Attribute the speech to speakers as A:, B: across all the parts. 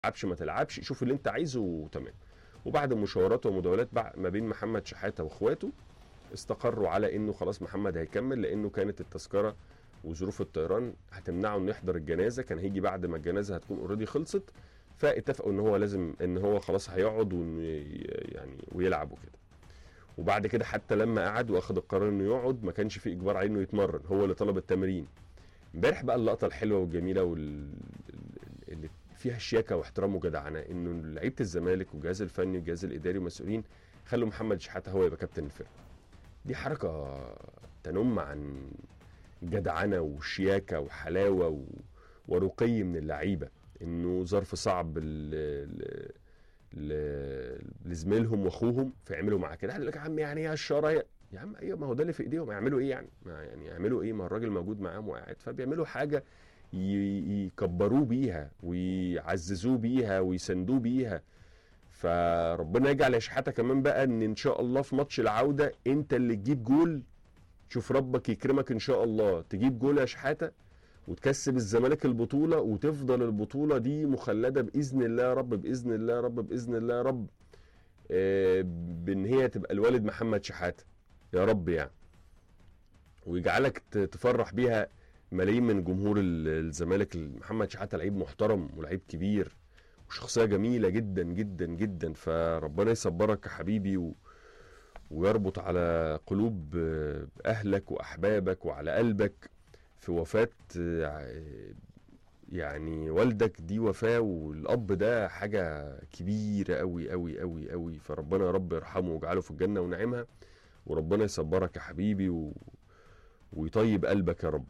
A: تلعبش ما تلعبش شوف اللي انت عايزه وتمام وبعد مشاورات ومداولات بع- ما بين محمد شحاته واخواته استقروا على انه خلاص محمد هيكمل لانه كانت التذكره وظروف الطيران هتمنعه انه يحضر الجنازه كان هيجي بعد ما الجنازه هتكون اوريدي خلصت فاتفقوا ان هو لازم ان هو خلاص هيقعد وانه ي- يعني ويلعب وكده وبعد كده حتى لما قعد واخد القرار انه يقعد ما كانش في اجبار عليه انه يتمرن هو اللي طلب التمرين امبارح بقى اللقطه الحلوه والجميله وال... اللي فيها شياكه واحترام وجدعنه انه لعيبه الزمالك والجهاز الفني والجهاز الاداري والمسؤولين خلوا محمد شحاته هو يبقى كابتن الفرقه دي حركه تنم عن جدعنه وشياكه وحلاوه و... ورقي من اللعيبه انه ظرف صعب ل... ل... ل... لزميلهم واخوهم فيعملوا معاه كده يقول لك يا عم يعني ايه الشاره يا عم ايوه ما هو ده اللي في ايديهم يعملوا ايه يعني ما يعني يعملوا ايه ما الراجل موجود معاهم وقاعد فبيعملوا حاجه ي- يكبروه بيها ويعززوه بيها ويسندوه بيها فربنا يجعل يا شحاته كمان بقى ان ان شاء الله في ماتش العوده انت اللي تجيب جول شوف ربك يكرمك ان شاء الله تجيب جول يا شحاته وتكسب الزمالك البطوله وتفضل البطوله دي مخلده باذن الله يا رب باذن الله يا رب باذن الله يا رب آه، بان هي تبقى الوالد محمد شحاته يا رب يعني ويجعلك ت- تفرح بيها ملايين من جمهور ال- الزمالك محمد شحاته لعيب محترم ولعيب كبير وشخصيه جميله جدا جدا جدا فربنا يصبرك يا حبيبي و... ويربط على قلوب آه، اهلك واحبابك وعلى قلبك في وفاه آه، يعني والدك دي وفاه والاب ده حاجه كبيره قوي قوي قوي قوي فربنا يا رب يرحمه ويجعله في الجنه ونعيمها وربنا يصبرك يا حبيبي و... ويطيب قلبك يا رب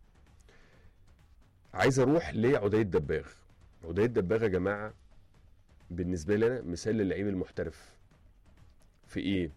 A: عايز اروح لعدي الدباغ عدي الدباغ يا جماعه بالنسبه لي انا مثال للعيب المحترف في ايه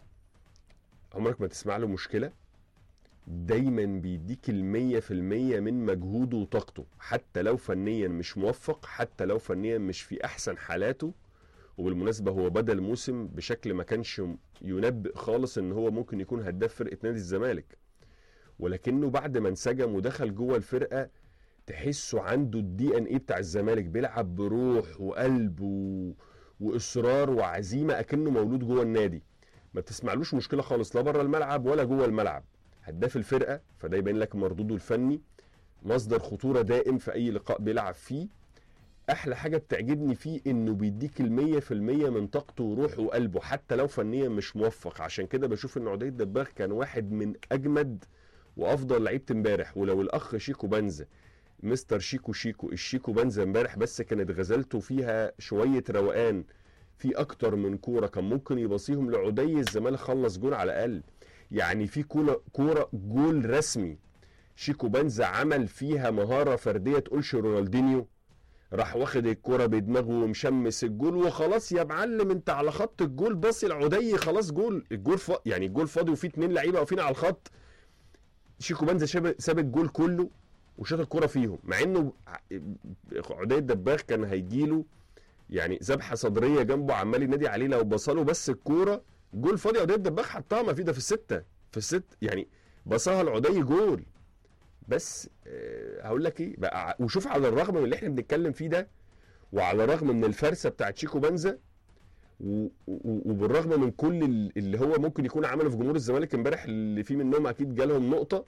A: عمرك ما تسمع له مشكله دايما بيديك المية في المية من مجهوده وطاقته حتى لو فنيا مش موفق حتى لو فنيا مش في احسن حالاته وبالمناسبة هو بدأ الموسم بشكل ما كانش ينبئ خالص ان هو ممكن يكون هداف فرقة نادي الزمالك ولكنه بعد ما انسجم ودخل جوه الفرقة تحسه عنده الدي ان ايه بتاع الزمالك بيلعب بروح وقلب و... واصرار وعزيمه اكنه مولود جوه النادي ما بتسمعلوش مشكله خالص لا بره الملعب ولا جوه الملعب هداف الفرقه فده يبين لك مردوده الفني مصدر خطوره دائم في اي لقاء بيلعب فيه احلى حاجه بتعجبني فيه انه بيديك المية في المية من طاقته وروحه وقلبه حتى لو فنيا مش موفق عشان كده بشوف ان عدي الدباغ كان واحد من اجمد وافضل لعيبه امبارح ولو الاخ شيكو بنزا مستر شيكو شيكو الشيكو بنزا امبارح بس كانت غزلته فيها شويه روقان في اكتر من كوره كان ممكن يبصيهم لعدي الزمالك خلص جول على الاقل يعني في كوره كوره جول رسمي شيكو بنزا عمل فيها مهاره فرديه تقولش رونالدينيو راح واخد الكرة بدماغه ومشمس الجول وخلاص يا معلم انت على خط الجول باصي العدي خلاص جول الجول ف... يعني الجول فاضي وفيه اتنين لعيبه واقفين على الخط شيكو بنزا شاب- ساب الجول كله وشاط الكرة فيهم مع انه ع- عدي الدباغ كان هيجيله يعني ذبحه صدريه جنبه عمال ينادي عليه لو بصله بس الكوره جول فاضي عدي الدباغ حطها ما في ده في السته في الست يعني بصاها العدي جول بس آه، هقول لك ايه بقى ع- وشوف على الرغم من اللي احنا بنتكلم فيه ده وعلى الرغم من الفرسه بتاعت شيكو بنزا و- و- وبالرغم من كل ال- اللي هو ممكن يكون عمله في جمهور الزمالك امبارح اللي فيه منهم اكيد جالهم نقطه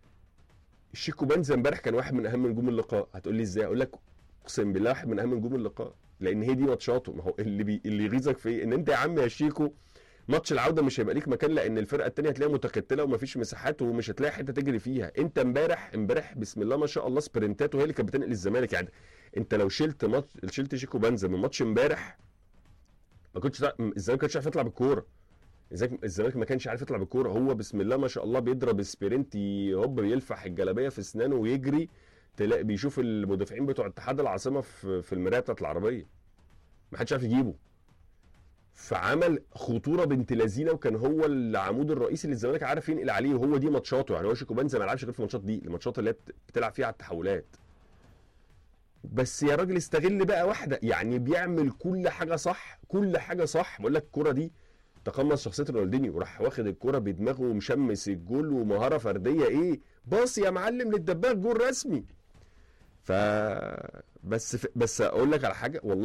A: شيكو بنزا امبارح كان واحد من اهم نجوم اللقاء هتقول لي ازاي اقول لك اقسم بالله واحد من اهم نجوم اللقاء لان هي دي ماتشاته ما هو اللي بي... اللي يغيظك في ايه ان انت يا عم يا شيكو ماتش العوده مش هيبقى ليك مكان لان الفرقه الثانيه هتلاقيها متكتله ومفيش مساحات ومش هتلاقي حته تجري فيها انت امبارح امبارح بسم الله ما شاء الله سبرنتات وهي اللي كانت بتنقل الزمالك يعني انت لو شلت ماتش شلت شيكو بنزا من ماتش امبارح ما كنتش تع- الزمالك ما كانش عارف يطلع بالكوره الزمالك الزمالك ما كانش عارف يطلع بالكوره هو بسم الله ما شاء الله بيضرب سبرنت ي- هوب بيلفح الجلابيه في اسنانه ويجري تلاقي بيشوف المدافعين بتوع اتحاد العاصمه في في المرايه بتاعت العربيه ما حدش عارف يجيبه فعمل خطوره بنت لذينه وكان هو العمود الرئيسي اللي الزمالك عارف ينقل عليه وهو دي ماتشاته يعني هو شيكو بنزا ما لعبش غير في الماتشات دي الماتشات اللي هي بت- بتلعب فيها على التحولات بس يا راجل استغل بقى واحده يعني بيعمل كل حاجه صح كل حاجه صح بقول لك الكوره دي تقمص شخصيه رونالدينيو وراح واخد الكوره بدماغه ومشمس الجول ومهاره فرديه ايه باص يا معلم للدباغ جول رسمي ف بس ف... بس اقول لك على حاجه والله